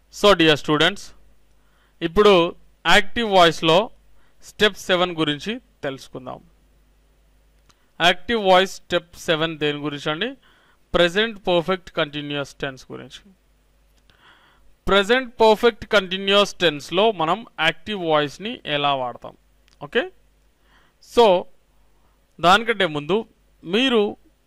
So dear students ఇప్పుడు active వాయిస్లో step seven గురించి తెలుసుకుందాం యాక్టివ్ వాయిస్ స్టెప్ సెవెన్ దేని గురించి అండి ప్రజెంట్ పర్ఫెక్ట్ కంటిన్యూస్ టెన్స్ గురించి ప్రజెంట్ పర్ఫెక్ట్ కంటిన్యూస్ టెన్స్లో మనం యాక్టివ్ వాయిస్ని ఎలా వాడతాం ఓకే సో దానికంటే ముందు మీరు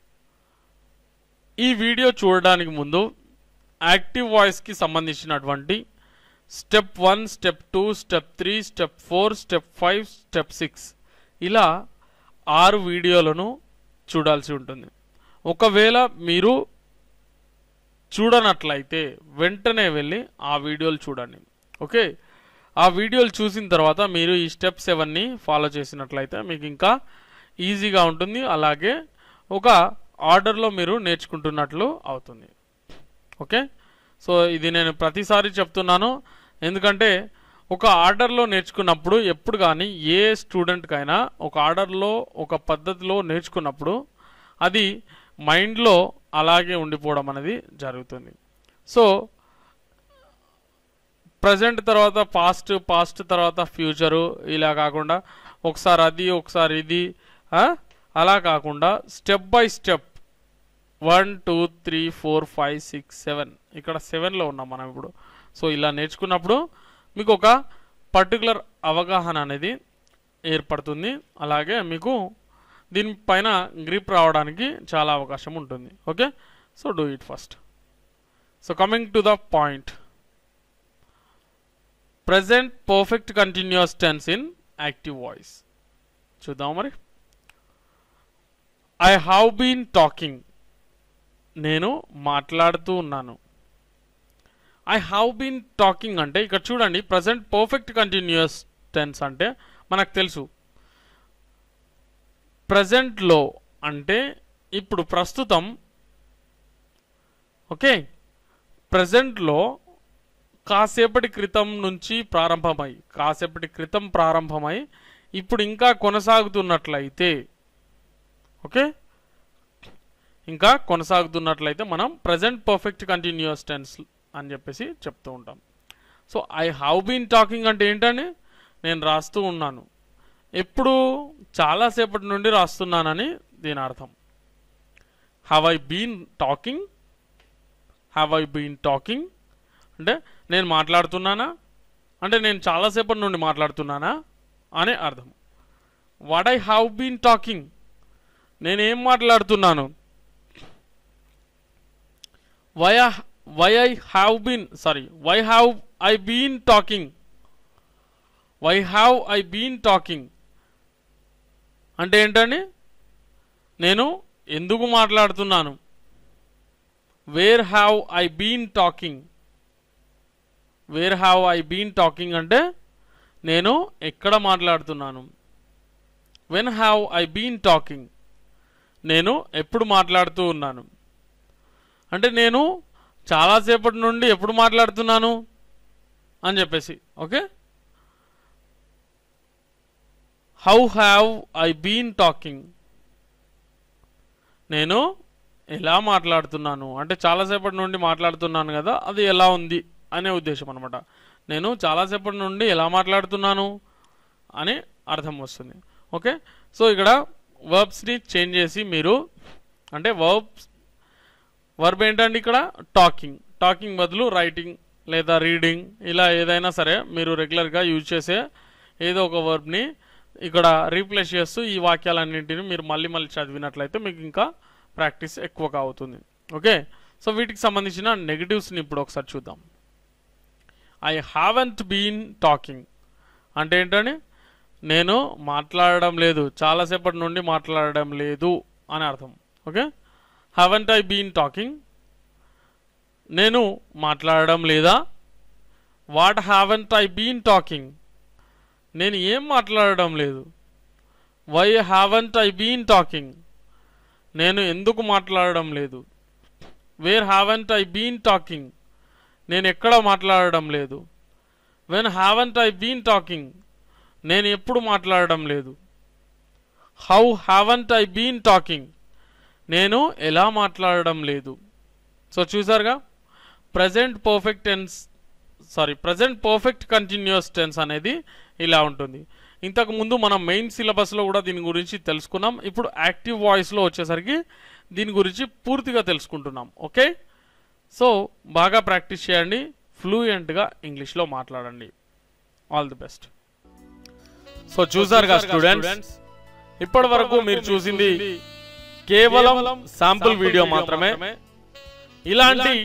ఈ వీడియో చూడడానికి ముందు యాక్టివ్ వాయిస్కి సంబంధించినటువంటి step one step two step three step four step five step six ఇలా ఆరు వీడియోలను చూడాల్సి ఉంటుంది ఒకవేళ మీరు చూడనట్లయితే వెంటనే వెళ్ళి ఆ వీడియోలు చూడండి ఓకే ఆ వీడియోలు చూసిన తర్వాత మీరు ఈ స్టెప్ సెవెన్ని ఫాలో చేసినట్లయితే మీకు ఇంకా ఈజీగా ఉంటుంది అలాగే ఒక ఆర్డర్లో మీరు నేర్చుకుంటున్నట్లు అవుతుంది ఓకే సో ఇది నేను ప్రతిసారి చెప్తున్నాను ఎందుకంటే ఒక ఆర్డర్లో నేర్చుకున్నప్పుడు ఎప్పుడు కానీ ఏ స్టూడెంట్కైనా ఒక ఆర్డర్లో ఒక పద్ధతిలో నేర్చుకున్నప్పుడు అది మైండ్లో అలాగే ఉండిపోవడం అనేది జరుగుతుంది సో ప్రజెంట్ తర్వాత పాస్ట్ పాస్ట్ తర్వాత ఫ్యూచరు ఇలా కాకుండా ఒకసారి అది ఒకసారి ఇది ఆ? అలా కాకుండా step by step one two three four five six seven ఇక్కడ సెవెన్లో ఉన్నాం మనం ఇప్పుడు సో ఇలా నేర్చుకున్నప్పుడు మీకు ఒక పర్టికులర్ అవగాహన అనేది ఏర్పడుతుంది అలాగే మీకు దీనిపైన గ్రిప్ రావడానికి చాలా అవకాశం ఉంటుంది okay so do it first so coming to the point present perfect continuous tense in active voice చూద్దాం మరి ఐ హ్యావ్ బీన్ టాకింగ్ నేను మాట్లాడుతూ ఉన్నాను ఐ హ్యావ్ బీన్ టాకింగ్ అంటే ఇక్కడ చూడండి ప్రజెంట్ పర్ఫెక్ట్ కంటిన్యూస్ టెన్స్ అంటే మనకు తెలుసు ప్రజెంట్లో అంటే ఇప్పుడు ప్రస్తుతం ఓకే ప్రజెంట్లో కాసేపటి క్రితం నుంచి ప్రారంభమై కాసేపటి క్రితం ప్రారంభమై ఇప్పుడు ఇంకా కొనసాగుతున్నట్లయితే ఓకే ఇంకా కొనసాగుతున్నట్లయితే మనం ప్రజెంట్ పర్ఫెక్ట్ కంటిన్యూస్ టెన్స్ అని చెప్పేసి చెప్తూ ఉంటాం so I have been talking అంటే ఏంటండి నేను రాస్తూ ఉన్నాను ఎప్పుడు చాలాసేపటి నుండి రాస్తున్నానని దీని అర్థం have I been talking have I been talking అంటే నేను మాట్లాడుతున్నానా అంటే నేను చాలాసేపటి నుండి మాట్లాడుతున్నానా అనే అర్థం what I have been talking నేనేం మాట్లాడుతున్నాను why why I have been sorry why have I been talking why have I been talking అంటే ఏంటండి నేను ఎందుకు మాట్లాడుతున్నాను where have I been talking where have I been talking అంటే నేను ఎక్కడ మాట్లాడుతున్నాను when have I been talking నేను ఎప్పుడు మాట్లాడుతూ ఉన్నాను అంటే నేను చాలాసేపటి నుండి ఎప్పుడు మాట్లాడుతున్నాను అని చెప్పేసి okay how have I been talking నేను ఎలా మాట్లాడుతున్నాను అంటే చాలాసేపటి నుండి మాట్లాడుతున్నాను కదా అది ఎలా ఉంది అనే ఉద్దేశం అనమాట నేను చాలాసేపటి నుండి ఎలా మాట్లాడుతున్నాను అని అర్థం వస్తుంది ఓకే సో ఇక్కడ వర్బ్స్ని చేంజ్ చేసి మీరు అంటే వర్బ్స్ వర్బ్ ఏంటండి ఇక్కడ టాకింగ్ టాకింగ్ బదులు రైటింగ్ లేదా రీడింగ్ ఇలా ఏదైనా సరే మీరు రెగ్యులర్గా యూజ్ చేసే ఏదో ఒక వర్బ్ని ఇక్కడ రీప్లేస్ చేస్తూ ఈ వాక్యాలన్నింటిని మీరు మళ్ళీ మళ్ళీ చదివినట్లయితే మీకు ఇంకా ప్రాక్టీస్ ఎక్కువగా అవుతుంది ఓకే సో వీటికి సంబంధించిన నెగిటివ్స్ని ఇప్పుడు ఒకసారి చూద్దాం ఐ హ్యావెంట్ బీన్ టాకింగ్ అంటే ఏంటండి నేను మాట్లాడడం లేదు చాలాసేపటి నుండి మాట్లాడడం లేదు అని అర్థం okay haven't I been talking నేను మాట్లాడడం లేదా what haven't I been talking నేను ఏం మాట్లాడడం లేదు why haven't I been talking నేను ఎందుకు మాట్లాడడం లేదు where haven't I been talking నేను ఎక్కడ మాట్లాడడం లేదు when haven't I been talking నేను ఎప్పుడు మాట్లాడడం లేదు how haven't I been talking నేను ఎలా మాట్లాడడం లేదు సో చూసారుగా present perfect tense sorry present perfect continuous tense అనేది ఇలా ఉంటుంది ఇంతకు ముందు మనం మెయిన్ సిలబస్లో కూడా దీని గురించి తెలుసుకున్నాం ఇప్పుడు యాక్టివ్ వాయిస్లో వచ్చేసరికి దీని గురించి పూర్తిగా తెలుసుకుంటున్నాం ఓకే సో బాగా ప్రాక్టీస్ చేయండి ఫ్లూయెంట్గా ఇంగ్లీష్లో మాట్లాడండి ఆల్ ది బెస్ట్ సో చూసారుగా స్టూడెంట్స్ ఇప్పటి వరకు మీరు చూసింది కేవలం శాంపుల్ వీడియో మాత్రమే ఇలాంటి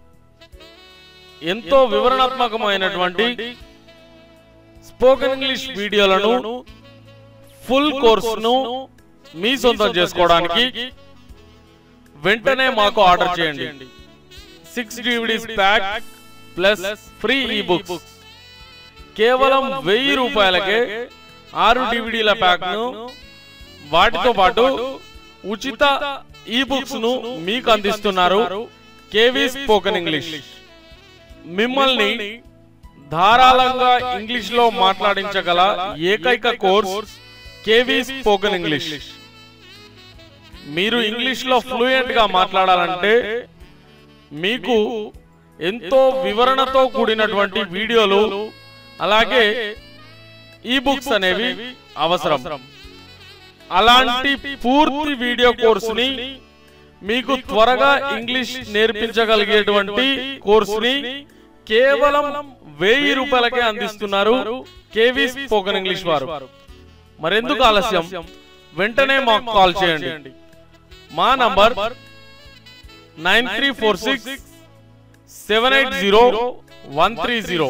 ఎంతో వివరణాత్మకమైనటువంటి స్పోకెన్ ఇంగ్లీష్ వీడియోలను ఫుల్ కోర్సును మీ సొంతం చేసుకోవడానికి వెంటనే మాకు ఆర్డర్ చేయండి six DVDs pack plus free e books కేవలం వెయ్యి రూపాయలకే ఆరు డివిడీల ప్యాక్ ను వాటితో పాటు ఉచిత ఈ బుక్స్ ను మీకు అందిస్తున్నారు కేవీ స్పోకెన్ ఇంగ్లీష్ మిమ్మల్ని ధారాళంగా ఇంగ్లీష్ లో మాట్లాడించగల ఏకైక కోర్స్ కేవీ స్పోకెన్ ఇంగ్లీష్ మీరు ఇంగ్లీష్ లో ఫ్లూయెంట్ గా మాట్లాడాలంటే మీకు ఎంతో వివరణతో కూడినటువంటి వీడియోలు అలాగే ఈ బుక్స్ అనేవి అవసరం అలాంటి పూర్తి వీడియో కోర్సుని మీకు త్వరగా ఇంగ్లీష్ నేర్పించగలిగేటువంటి కోర్సుని కేవలం వెయ్యి రూపాయలకే అందిస్తున్నారు కేవీ స్పోకెన్ ఇంగ్లీష్ వారు మరెందుకు ఆలస్యం వెంటనే మాకు కాల్ చేయండి మా number nine three four six seven eight zero one three zero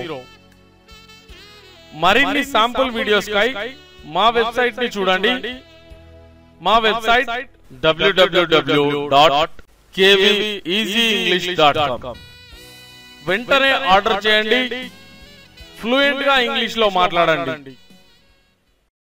మరిన్ని శాంపుల్ వీడియోస్ కై మా వెబ్సైట్ ని చూడండి మా website W W W dot dot com వెంటనే ఆర్డర్ చేయండి ఫ్లూయెంట్ గా ఇంగ్లీష్ లో మాట్లాడండి